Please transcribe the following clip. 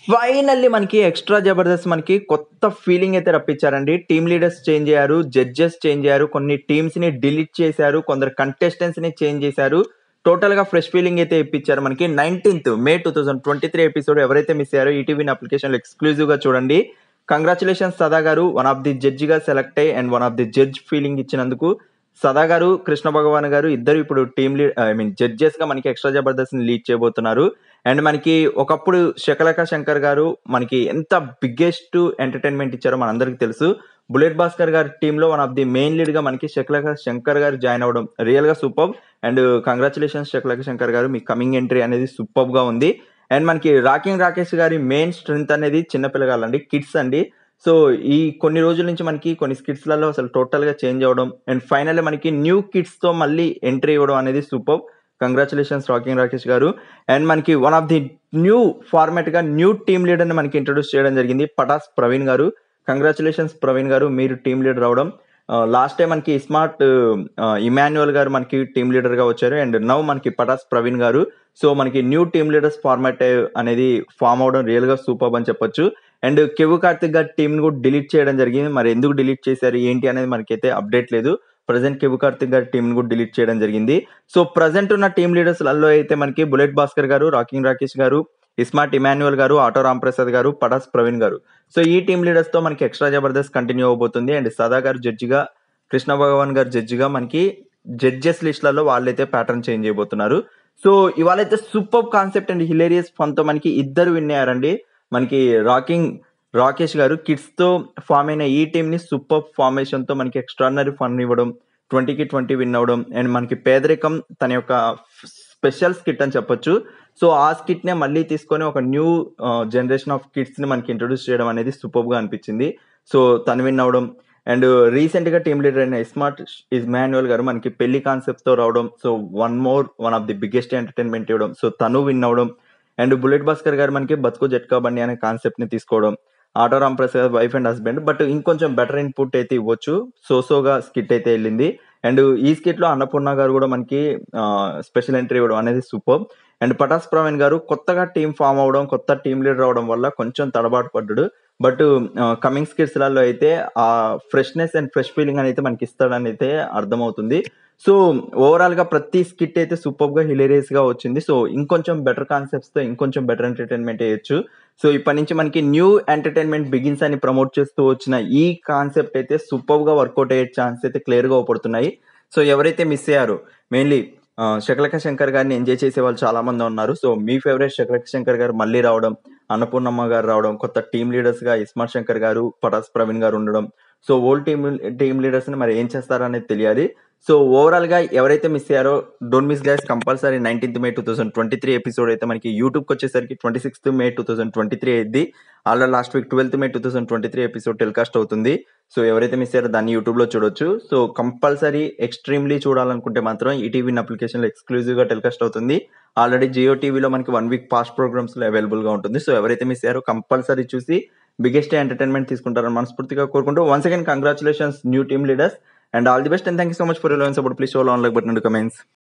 finally మనకి extra Jabardasth మనకి కొత్త ఫీలింగ్ అయితే రప్పించారండి టీమ్ లీడర్స్ చేంజ్ అయ్యారు జడ్జెస్ చేంజ్ అయ్యారు కొన్ని టీమ్స్ ని డిలీట్ చేశారు కొందరు కంటెస్టెంట్స్ ని చేంజ్ చేశారు టోటల్ గా ఫ్రెష్ ఫీలింగ్ అయితే ఇప్పించారు మనకి nineteenth May two thousand twenty three episode ఎవరైతే మిస్ అయ్యారో ఈటీవీ అప్లికేషన్ ఎక్స్క్లూజివ్ గా చూడండి congratulations Sada garu one of the judge గా సెలెక్ట్ అయ్యి and one of the judge feeling ఇచ్చినందుకు సదా గారు కృష్ణ భగవాన్ గారు ఇద్దరు ఇప్పుడు team lead I mean judges గా మనకి ఎక్స్ట్రా జబర్దస్త్ ని లీడ్ చేయబోతున్నారు అండ్ మనకి ఒకప్పుడు శకలక శంకర్ గారు మనకి ఎంత బిగ్గెస్ట్ ఎంటర్టైన్మెంట్ ఇచ్చారో మనందరికి తెలుసు బుల్లెట్ భాస్కర్ గారి టీమ్ లో one of the main lead గా మనకి శకలక శంకర్ గారు జాయిన్ అవ్వడం రియల్ గా super and congratulations Shakalaka Shankar garu మీ కమింగ్ ఎంట్రీ అనేది సూపర్ గా ఉంది అండ్ మనకి రాకింగ్ రాకేష్ గారి మెయిన్ స్ట్రెంత్ అనేది చిన్నపిల్లగాళ్ళండి కిడ్స్ అండి సో ఈ కొన్ని రోజుల నుంచి మనకి కొన్ని స్కిట్స్లలో అసలు టోటల్ గా చేంజ్ అవ్వడం అండ్ ఫైనల్ మనకి న్యూ కిడ్స్ తో మళ్ళీ ఎంట్రీ ఇవ్వడం అనేది super congratulations rocking Rakesh garu and మనకి one of the new format గా న్యూ టీమ్ లీడర్ ని మనకి ఇంట్రొడ్యూస్ చేయడం జరిగింది పటాస్ ప్రవీణ్ గారు కంగ్రాచులేషన్స్ ప్రవీణ్ గారు మీరు టీమ్ లీడర్ అవడం లాస్ట్ టైం మనకి స్మార్ట్ ఇమాన్యువల్ గారు మనకి టీమ్ లీడర్ గా వచ్చారు అండ్ నవ్ మనకి పటాస్ ప్రవీణ్ గారు సో మనకి న్యూ టీమ్ లీడర్స్ ఫార్మాట్ అనేది ఫామ్ అవడం రియల్ గా సూపర్ అని చెప్పొచ్చు అండ్ కెవు కార్తిక్ గారి టీం కూడా డిలీట్ చేయడం జరిగింది మరి ఎందుకు డిలీట్ చేశారు ఏంటి అనేది మనకైతే అప్డేట్ లేదు ప్రజెంట్ కెవు కార్తిక్ గారి టీం కూడా డిలీట్ చేయడం జరిగింది సో ప్రజెంట్ ఉన్న టీం లీడర్స్ లలో అయితే మనకి bullet Bhaskar garu rocking Rakesh garu ismart Emmanuel garu auto Ram Prasad garu Patas Praveen garu so ఈ టీం లీడర్స్ తో మనకి ఎక్స్ట్రా జబర్దస్త్ కంటిన్యూ అవబోతుంది అండ్ సదా గారు జడ్జిగా కృష్ణ భగవాన్ గారు జడ్జిగా మనకి జడ్జెస్ లిస్ట్లలో వాళ్ళైతే ప్యాటర్న్ చేంజ్ చేయబోతున్నారు సో ఇవాళైతే super concept and hilarious fun తో మనకి ఇద్దరు విన్ అయ్యారండి మనకి రాకింగ్ రాకేష్ గారు కిడ్స్ తో ఫామ్ అయిన ఈ టీం ని సూపర్ ఫార్మేషన్ తో మనకి ఎక్స్ట్రాడినరీ ఫన్ ఇవ్వడం ట్వంటీకి ట్వంటీ విన్ అవ్వడం అండ్ మనకి పేదరికం తన యొక్క స్పెషల్ స్కిట్ అని చెప్పొచ్చు సో ఆ స్కిట్ నే మళ్ళీ తీసుకొని ఒక న్యూ జనరేషన్ ఆఫ్ కిడ్స్ ని మనకి ఇంట్రొడ్యూస్ చేయడం అనేది సూపర్ గా అనిపించింది సో తను విన్ అవ్వడం అండ్ రీసెంట్ గా టీమ్ లీడర్ అయిన స్మార్ట్ ఇస్ మాన్యువల్ గారు మనకి పెళ్లి కాన్సెప్ట్ తో రావడం so one more one of the biggest entertainment ఇవ్వడం సో తను విన్ అవ్వడం అండ్ బుల్లెట్ భాస్కర్ గారు మనకి బతుకు జట్కా బండి అనే కాన్సెప్ట్ ని తీసుకోవడం auto Ram Prasad wife and husband but ఇంకొంచెం బెటర్ ఇన్పుట్ అయితే ఇవ్వచ్చు సోసోగా స్కిట్ అయితే వెళ్ళింది అండ్ ఈ స్కిట్ లో అన్నపూర్ణ గారు కూడా మనకి స్పెషల్ ఎంట్రీ ఇవ్వడం అనేది సూపర్ అండ్ పటాస్ ప్రవీణ్ గారు కొత్తగా టీం ఫామ్ అవడం కొత్త టీం లీడర్ అవడం వల్ల కొంచెం తడబాటు పడ్డాడు బట్ కమింగ్ స్కిట్స్ లలో అయితే ఆ ఫ్రెష్నెస్ అండ్ ఫ్రెష్ ఫీలింగ్ అనేది మనకి ఇస్తాడని అయితే అర్థమవుతుంది సో ఓవరాల్ గా ప్రతి స్కిట్ అయితే సూపర్ గా హిలేరియస్ గా వచ్చింది సో ఇంకొంచెం బెటర్ కాన్సెప్ట్స్ తో ఇంకొంచెం బెటర్ ఎంటర్టైన్మెంట్ వేయచ్చు సో ఇప్పటి నుంచి మనకి న్యూ ఎంటర్టైన్మెంట్ బిగిన్స్ అని ప్రమోట్ చేస్తూ వచ్చిన ఈ కాన్సెప్ట్ అయితే సూపర్ గా వర్కౌట్ అయ్యే ఛాన్స్ అయితే క్లియర్ గా అవపడుతున్నాయి సో ఎవరైతే మిస్ అయ్యారో మెయిన్లీ శకలక శంకర్ గారిని ఎంజాయ్ చేసే వాళ్ళు చాలా మంది ఉన్నారు సో మీ ఫేవరెట్ శకలక శంకర్ గారు మళ్ళీ రావడం అన్నపూర్ణమ్మ గారు రావడం కొత్త టీమ్ లీడర్స్ గా ఇస్మార్ట్ శంకర్ గారు పటాస్ ప్రవీణ్ గారు ఉండడం so old team team leaders ని మరి ఏం చేస్తారనేది తెలియాలి సో ఓవరాల్ గా ఎవరైతే మిస్ అయ్యారో don't miss guys compulsory nineteenth May two thousand twenty three episode అయితే మనకి యూట్యూబ్ కి వచ్చేసరికి twenty sixth May two thousand twenty three అయింది అలా last week twelfth May two thousand twenty three episode telecast అవుతుంది సో ఎవరైతే miss అయ్యారో దాన్ని యూట్యూబ్ లో చూడొచ్చు సో కంపల్సరీ ఎక్స్ట్రీమ్లీ చూడాలనుకుంటే మాత్రం ఈటీవీ అప్లికేషన్ లో ఎక్స్క్లూజివ్ గా టెలికాస్ట్ అవుతుంది ఆల్రెడీ జియో టీవీలో మనకి వన్ వీక్ పాస్ట్ ప్రోగ్రామ్స్ లో అవైలబుల్ గా ఉంటుంది సో ఎవరైతే మిస్ అయ్యారో కంపల్సరీ చూసి బిగ్గెస్ట్ ఎంటర్టైన్మెంట్ తీసుకుంటారని మనస్ఫూర్తిగా కోరుకుంటూ once again congratulations new team leaders and all the best and thank you so much for your support please show on like button comments